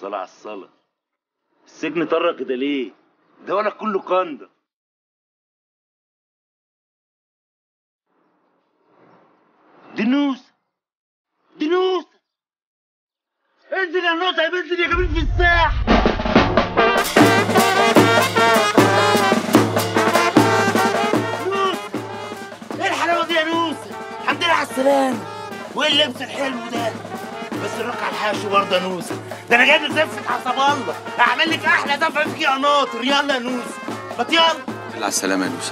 والصلاة على الصلاة السجن طرق كده ليه؟ ده ولا كله قندة دي نوسة دي نوسة انزل يا نوسة يا بنزل يا جميل في الساح نوسة ايه الحلاوة دي يا نوسة؟ الحمد لله على السلامة وايه اللبس الحلو ده؟ بس الرقعة الحاشي برضه يا نوسة ده انا جايب لك زفة حسب الله هعمل لك احلى دفعة في قناطر يلا يا نوسة ما يلا يلا على السلامة يا نوسة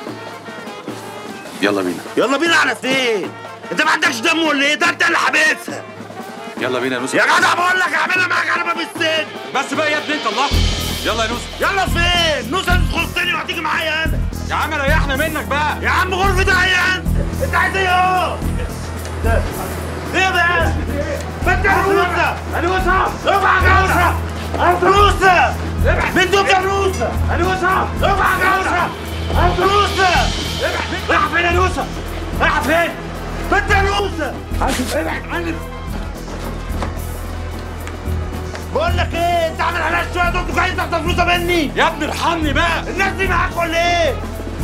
يلا بينا يلا بينا على فين؟ انت ما عندكش دم ولا ايه؟ ده انت اللي حابسها يلا بينا يا نوسة يا جدع بقول لك اعملها معاك على باب السجن بس بقى يا ابني انت الله يلا يا نوسة يلا فين؟ نوسة تخصني وهتيجي معايا انا يا عم ريحنا منك بقى يا عم غرفة داعية انت انت عايز ايه اهو؟ ده- ايه بقى؟ فتح نوسة نوسة ارفع جوزها نوسة من دوك يا نوسة نوسة ارفع جوزها نوسة رايحة فين يا نوسة؟ رايحة فين؟ بنت يا نوسة ابعد عني بقول لك ايه انت عامل عليا شويه دول عايز تاخد فلوسه مني يا ابني ارحمني بقى الناس دي معاك ولا ايه؟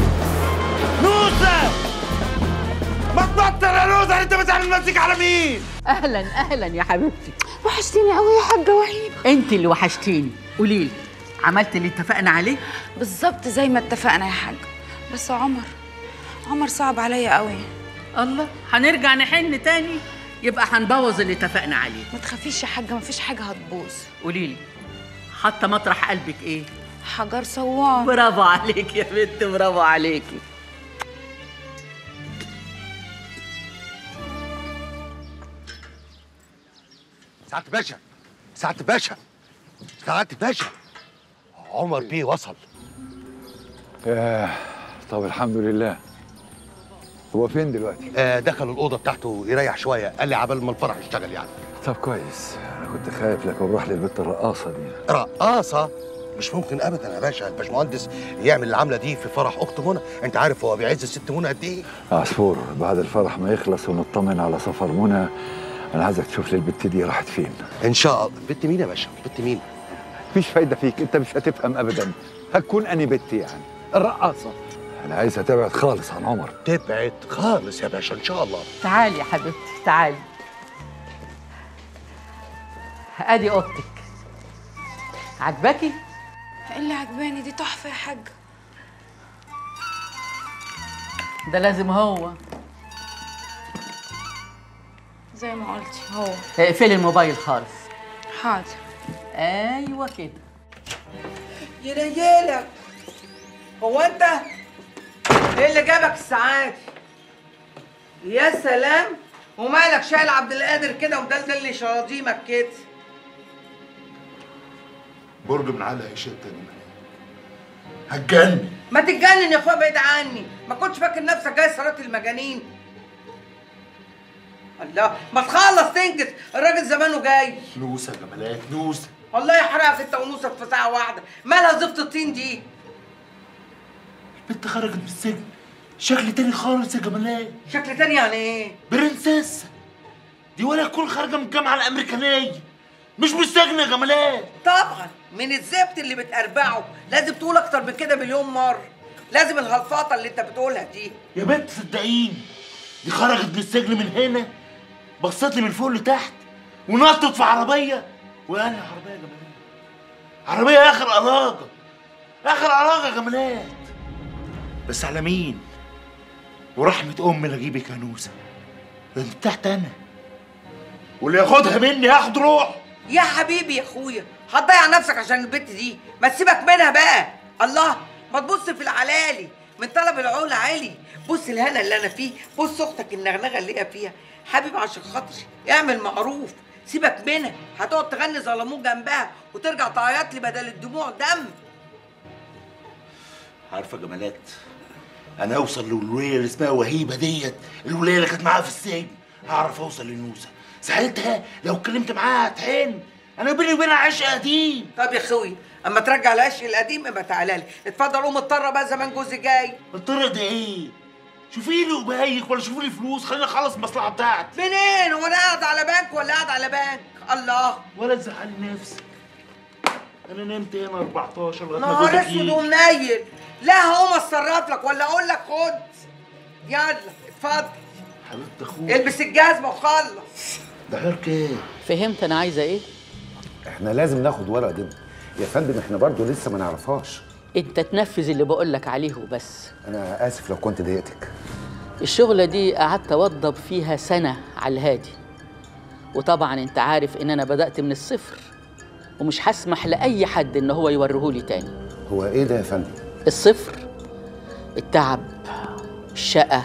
نوسة ما تبطل يا نوسة انت بتعمل مزيكا على مين؟ اهلا اهلا يا حبيبتي وحشتيني قوي يا حاجه وهيبه انت اللي وحشتيني قولي لي عملت اللي اتفقنا عليه بالظبط زي ما اتفقنا يا حاج بس عمر عمر صعب عليا قوي الله هنرجع نحن تاني يبقى هنبوظ اللي اتفقنا عليه ما تخافيش يا حاجه مفيش حاجه هتبوظ قولي لي حاطه مطرح قلبك ايه حجر صوان برافو عليك يا بنت برافو عليكي سعادة باشا سعادة باشا سعادة باشا عمر بيه وصل ياه طب الحمد لله هو فين دلوقتي؟ آه دخل الأوضة بتاعته يريح شوية قال لي عبال ما الفرح يشتغل يعني طب كويس انا كنت خايف لك اروح للبنت الرقاصه دي رقاصة مش ممكن ابدا يا باشا الباشمهندس يعمل العمله دي في فرح اخت منى انت عارف هو بيعز الست منى قد ايه عصفور بعد الفرح ما يخلص ونطمن على سفر منى انا عايزك تشوف لي البت دي راحت فين ان شاء الله بنت مين يا باشا بنت مين مفيش فايده فيك انت مش هتفهم ابدا هتكون اني بت يعني الرقاصه انا عايزها تبعد خالص عن عمر تبعد خالص يا باشا ان شاء الله تعالي يا حبيبتي تعالي ادي اوضتك عجباكي ايه اللي عجباني دي تحفه يا حاج ده لازم هو زي ما قلتي هو اقفلي الموبايل خالص حاضر ايوه كده ينيلك هو انت ايه اللي جابك الساعات يا سلام ومالك شايل عبد القادر كده ومدلدل لي شراطيمك كده برج من علق يشتني هتجنن ما تتجنن يا اخويا بعيد عني ما كنتش فاكر نفسك جاي صلاه المجانين الله ما تخلص تنجز الراجل زمانه جاي نوسه يا جمالات نوسه الله يحرقك انت ونوسك في ساعه واحده مالها زفت الطين دي البنت خرجت من السجن شكل تاني خالص يا جمالات شكل تاني يعني ايه برنسيسة دي ولا تكون خارجة من الجامعة الأمريكانية مش من السجن يا جمالات طبعا من الزفت اللي بتربعه لازم تقول اكتر من كده مليون مره لازم الهلفاطه اللي انت بتقولها دي يا بنت صدقيني دي خرجت من السجن من هنا بصت لي من فوق لتحت ونطت في عربية وقال لي عربية يا جمالات عربية آخر أراجة آخر أراجة يا جمالات بس على مين؟ ورحمة أمي اللي أجيبك يا نوسة ده أنت بتاعت أنا واللي ياخدها مني هاخد روح يا حبيبي يا اخويا هتضيع نفسك عشان البت دي ما تسيبك منها بقى الله ما تبص في العلالي من طلب العلا عالي بص الهنا اللي انا فيه بص اختك النغنغه اللي هي فيها حبيبي عشان خاطري اعمل معروف سيبك منها هتقعد تغني ظلموك جنبها وترجع تعيط لي بدل الدموع دم عارفة يا جمالات أنا أوصل للولية اللي اسمها وهيبة ديت الولية اللي كانت معاها في السجن هعرف أوصل لنوسة ساعتها لو اتكلمت معاها هتحن أنا بيني وبينها عشق قديم طب يا اخويا اما ترجع العشق القديم ابقى تعالى لي اتفضل قوم اضطر بقى زمان جوزي جاي الطريق ده إيه؟ شوفي لي قبايك ولا شوفي لي فلوس خليني أخلص المصلحة بتاعتي منين هو انا قاعد على بنك ولا قاعد على بنك الله ولا تزعلي نفسك انا نمت هنا 14 لغايه ما نهار جوزك اسود يجي ومنيل لا هقوم اتصرف لك ولا اقول لك خد يلا اتفضل حبيبه اخويا البس الجزمه وخلص ده غير كده فهمت انا عايزه ايه احنا لازم ناخد ورقه دي يا فندم احنا برضو لسه ما نعرفهاش انت تنفذ اللي بقول لك عليه وبس انا اسف لو كنت ضايقتك الشغلة دي قعدت أوضب فيها سنة على الهادي وطبعا انت عارف ان انا بدأت من الصفر ومش هسمح لأي حد ان هو يوريهولي تاني هو ايه ده يا فندم الصفر التعب الشقة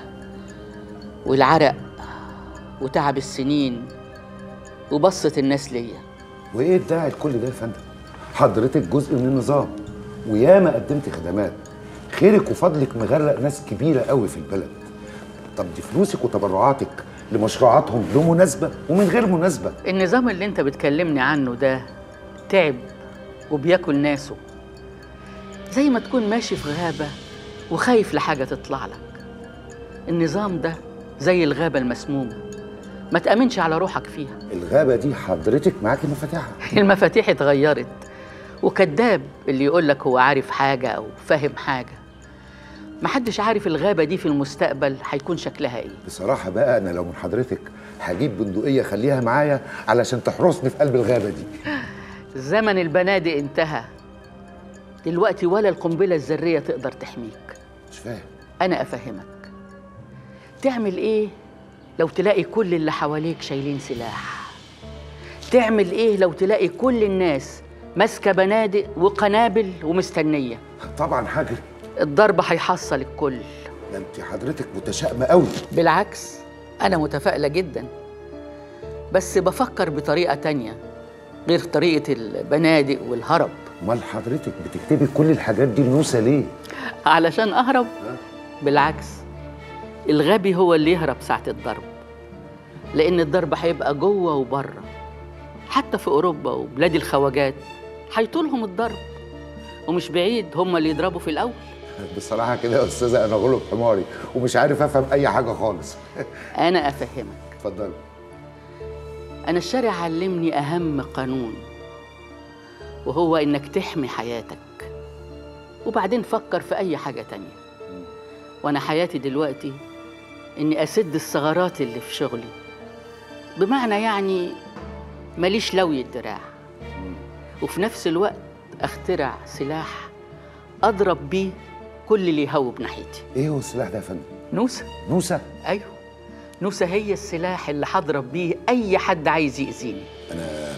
والعرق وتعب السنين وبصة الناس ليا وايه الداعي لكل ده يا فندم حضرتك جزء من النظام وياما قدمت خدمات خيرك وفضلك مغرق ناس كبيره قوي في البلد طب دي فلوسك وتبرعاتك لمشروعاتهم له مناسبه ومن غير مناسبه النظام اللي انت بتكلمني عنه ده تعب وبياكل ناسه زي ما تكون ماشي في غابة وخايف لحاجة تطلع لك النظام ده زي الغابة المسمومة ما تأمنش على روحك فيها الغابه دي حضرتك معاكي مفاتيحها المفاتيح اتغيرت وكذاب اللي يقول لك هو عارف حاجة أو فاهم حاجة محدش عارف الغابة دي في المستقبل هيكون شكلها ايه بصراحه بقى انا لو من حضرتك هجيب بندقيه خليها معايا علشان تحرسني في قلب الغابه دي زمن البنادق انتهى دلوقتي ولا القنبلة الذرية تقدر تحميك مش فاهم أنا أفهمك تعمل إيه لو تلاقي كل اللي حواليك شايلين سلاح تعمل إيه لو تلاقي كل الناس ماسكة بنادق وقنابل ومستنية طبعا حاجه الضرب هيحصل الكل ده انت حضرتك متشائمه قوي بالعكس أنا متفائلة جدا بس بفكر بطريقة تانية غير طريقة البنادق والهرب امال حضرتك بتكتبي كل الحاجات دي لنوسه ليه علشان أهرب بالعكس الغبي هو اللي يهرب ساعة الضرب لأن الضرب هيبقى جوه وبره حتى في أوروبا وبلاد الخواجات هيطولهم الضرب ومش بعيد هم اللي يضربوا في الأول بصراحه كده يا استاذه انا غلب حماري ومش عارف افهم اي حاجه خالص أنا أفهمك اتفضلي أنا الشارع علمني أهم قانون وهو إنك تحمي حياتك وبعدين فكر في أي حاجة تانية وأنا حياتي دلوقتي إني أسد الثغرات اللي في شغلي بمعنى يعني ماليش لوي الدراع وفي نفس الوقت أخترع سلاح أضرب بيه كل اللي يهوب ناحيتي ايه هو السلاح ده يا فندم نوسة نوسه أيوه نوسة هي السلاح اللي هضرب بيه أي حد عايز يأذيني انا